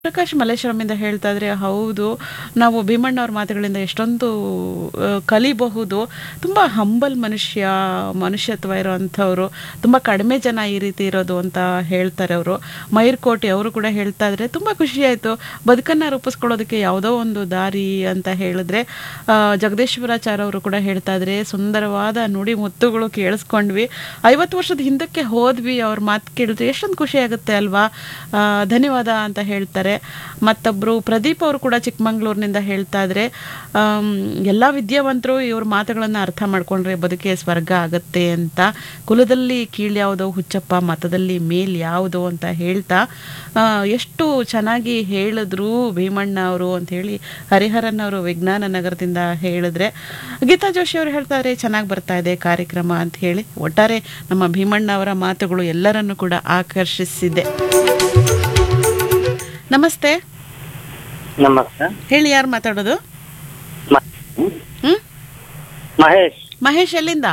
ಪ್ರಕಾಶ್ ಮಲ್ಲೇಶ್ವರಮಿಂದ ಹೇಳ್ತಾ ಇದ್ರೆ ಹೌದು ನಾವು ಭೀಮಣ್ಣವ್ರ ಮಾತುಗಳಿಂದ ಎಷ್ಟೊಂದು ಆ, ಕಲಿಬಹುದು ತುಂಬ ಹಂಬಲ್ ಮನುಷ್ಯ ಮನುಷ್ಯತ್ವ ಇರೋವಂಥವ್ರು ತುಂಬ ಕಡಿಮೆ ಜನ ಈ ರೀತಿ ಇರೋದು ಅಂತ ಹೇಳ್ತಾರೆ ಅವರು ಮೈರ್ಕೋಟಿ ಅವರು ಕೂಡ ಹೇಳ್ತಾ ಇದ್ರೆ ತುಂಬ ಖುಷಿಯಾಯಿತು ಬದುಕನ್ನು ರೂಪಿಸ್ಕೊಳ್ಳೋದಕ್ಕೆ ಯಾವುದೋ ಒಂದು ದಾರಿ ಅಂತ ಹೇಳಿದ್ರೆ ಆ, ಜಗದೀಶ್ವರಾಚಾರ್ಯ ಅವರು ಕೂಡ ಹೇಳ್ತಾ ಇದ್ರೆ ಸುಂದರವಾದ ನುಡಿ ಮುತ್ತುಗಳು ಕೇಳಿಸ್ಕೊಂಡ್ವಿ ಐವತ್ತು ವರ್ಷದ ಹಿಂದಕ್ಕೆ ಹೋದ್ವಿ ಅವ್ರ ಮಾತು ಕೇಳಿದ್ರೆ ಎಷ್ಟೊಂದು ಖುಷಿ ಆಗುತ್ತೆ ಅಲ್ವಾ ಆ, ಧನ್ಯವಾದ ಅಂತ ಹೇಳ್ತಾರೆ ಮತ್ತೊಬ್ಬರು ಪ್ರದೀಪ್ ಅವರು ಕೂಡ ಚಿಕ್ಕಮಂಗ್ಳೂರಿನಿಂದ ಹೇಳ್ತಾ ಇದ್ರೆ ಆಮ್, ಎಲ್ಲ ವಿದ್ಯಾವಂತರು ಇವ್ರ ಮಾತುಗಳನ್ನು ಅರ್ಥ ಮಾಡ್ಕೊಂಡ್ರೆ ಬದುಕೆ ಸ್ವರ್ಗ ಆಗತ್ತೆ ಅಂತ ಕುಲದಲ್ಲಿ ಕೀಳು ಯಾವುದೋ ಹುಚ್ಚಪ್ಪ ಮತದಲ್ಲಿ ಮೇಲ್ ಯಾವುದು ಅಂತ ಹೇಳ್ತಾ ಆ, ಎಷ್ಟು ಚೆನ್ನಾಗಿ ಹೇಳಿದ್ರು ಭೀಮಣ್ಣ ಅವರು ಅಂತ ಹೇಳಿ ಹರಿಹರನ್ ಅವರು ವಿಜ್ಞಾನ ನಗರದಿಂದ ಹೇಳಿದ್ರೆ ಗೀತಾ ಜೋಶಿ ಅವರು ಹೇಳ್ತಾರೆ ಚೆನ್ನಾಗಿ ಬರ್ತಾ ಇದೆ ಕಾರ್ಯಕ್ರಮ ಅಂತ ಹೇಳಿ ಒಟ್ಟಾರೆ ನಮ್ಮ ಭೀಮಣ್ಣ ಅವರ ಮಾತುಗಳು ಎಲ್ಲರನ್ನೂ ಕೂಡ ಆಕರ್ಷಿಸಿದೆ ನಮಸ್ತೆ ನಮಸ್ತೆ ಹೇಳಿ ಯಾರು ಮಾತಾಡೋದು ಮ- ಹ್ಮ್ ಮಹೇಶ್ ಮಹೇಶ್ ಎಲ್ಲಿಂದ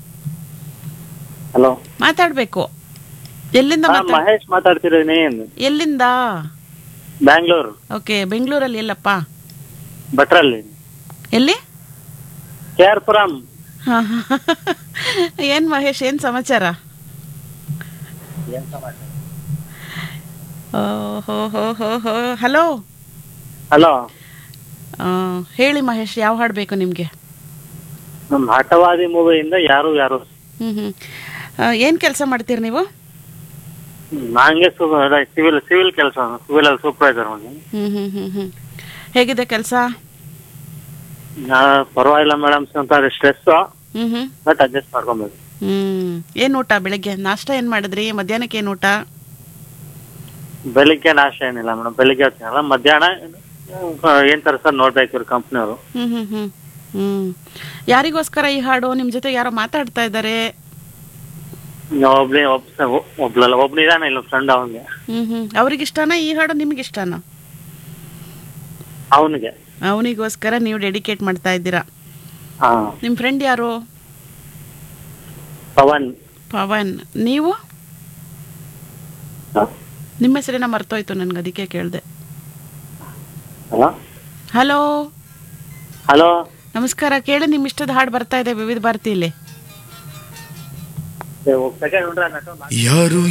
ಹಲೋ ಮಾತಾಡ್ಬೇಕು ಎಲ್ಲಿಂದ ಹಾ, ಮಾತಾಡ್ ಮಹೇಶ್ ಮಾತಾಡ್ತಿರೋದು ಏನು ಎಲ್ಲಿಂದ ಬ್ಯಾಂಗ್ಳೂರ್ ಓಕೆ ಬೆಂಗಳೂರಲ್ಲಿ ಎಲ್ಲಪ್ಪ ಭಟ್ರಲ್ಲಿ ಎಲ್ಲಿ ಕೆ ಆರ್ ಪುರಂ ಹಾ, ಹಾ. ಏನ್ ಮಹೇಶ್ ಏನ್ ಸಮಾಚಾರ ಹೋ ಹೋ ಹೋ ಹೋ ಹಲೋ ಹಲೋ ಹೇಳಿ ಮಹೇಶ್ ಯಾವ ಹಾಡು ಬೇಕು ನಿಮಗೆ ನಮ್ ಹಠವಾದಿ ಮೂವಿಯಿಂದ ಯಾರು ಯಾರು ಹ್ಮ್ ಹ್ಮ್ ಆ, ಏನ್ ಕೆಲಸ ಮಾಡ್ತೀರಿ ನೀವು ನಂಗೆ ಸಿವಿಲ್ ಸಿವಿಲ್ ಕೆಲಸ ಸಿವಿಲ್ ಅಲ್ಲಿ ಸೂಪರ್ವೈಸರ್ ಹ್ಮ್ ಹ್ಮ್ ಹ್ಮ್ ಹ್ಮ್ ಹೇಗಿದೆ ಕೆಲಸ ಪರವಾಗಿಲ್ಲ ಮೇಡಮ್ ಸ್ವಲ್ಪ ಸ್ಟ್ರೆಸ್ ಹ್ಮ್ ಹ್ಮ್ ಬಟ್ ಅಡ್ಜಸ್ಟ್ ಮಾಡ್ಕೊಬೇಕು ಹ್ಮ್ ಏನ್ ಊಟ ಬೆಳಿಗ್ಗೆ ನಾಷ್ಟ ಏನ್ ಮಾಡಿದ್ರಿ ಮಧ್ಯಾಹ್ನಕ್ಕೆ ಏನ್ ಊಟ ಬೆಳಿಗ್ಗೆ ನಾಶ ಏನಿಲ್ಲ ಮೇಡಮ್ ಬೆಳಿಗ್ಗೆ ಹೊತ್ತಿನಲ್ಲ ಮಧ್ಯಾಹ್ನ ಆ, ಏನ್ ತರ್ಸೋದ್ ನೋಡ್ಬೇಕು ಇವ್ರ ಕಂಪ್ನಿಯವರು ಹ್ಮ್ ಹ್ಮ್ ಹ್ಮ್ ಹ್ಮ್ ಯಾರಿಗೋಸ್ಕರ ಈ ಹಾಡು ನಿಮ್ ಜೊತೆ ಯಾರೋ ಮಾತಾಡ್ತಾ ಇದ್ದಾರೆ ಒಬ್ಳಿ ಒಬ್ ಒಬ್ಳಲ್ಲ ಒಬ್ನಿದಾನೆ ಇಲ್ಲ ಫ್ರೆಂಡ್ ಅವನ್ಗೆ ಹ್ಮ್ ಹ್ಮ್ ಅವ್ರಿಗಿಷ್ಟನಾ ಈ ಹಾಡು ನಿಮ್ಗಿಷ್ಟನಾ ಅವನಿಗೆ ಅವನಿಗೋಸ್ಕರ ನೀವು ಡೆಡಿಕೇಟ್ ಮಾಡ್ತಾ ಇದ್ದೀರಾ ಹಾ ನಿಮ್ ಫ್ರೆಂಡ್ ಯಾರು ಪವನ್ ಪವನ್ ನೀವು ಹಾ. ನಿಮ್ಮ ಹೆಸರೇನ ಮರ್ತೋಯ್ತು ನನ್ಗೆ ಅದಕ್ಕೆ ಕೇಳಿದೆ ಹಲೋ ಹಲೋ ಹಲೋ ನಮಸ್ಕಾರ ಕೇಳಿ ನಿಮ್ ಇಷ್ಟದ ಹಾಡು ಬರ್ತಾ ಇದೆ ವಿವಿಧ ಭಾರತಿಯಲ್ಲಿ ಸೆಕೆಂಡ್ ಯಾರು